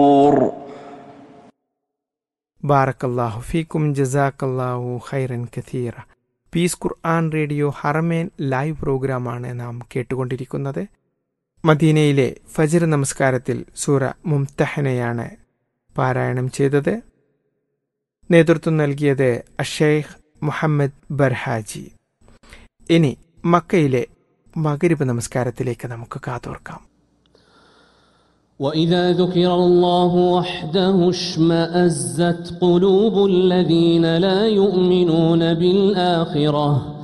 ബാറക്കല്ലാഹു ഫീക്കും ജസാക്കല്ലാഹു ഖൈറൻ കഥീറ peace Quran radio Haramain live പ്രോഗ്രാമാണ് നാം കേട്ടുകൊണ്ടിരിക്കുന്നത് മദീനയിലെ ഫജർ നമസ്കാരത്തിൽ സൂറ മുംതഹനയാണ് പാരായണം ചെയ്തത് നേതൃത്വം നൽകിയത് അഷേഖ് മുഹമ്മദ് ബർഹാജി ഇനി മക്കയിലെ മകരിബ് നമസ്കാരത്തിലേക്ക് നമുക്ക് കാതോർക്കാം وإذا ذكر الله وحده اشمأزت قلوب الذين لا يؤمنون بالآخرة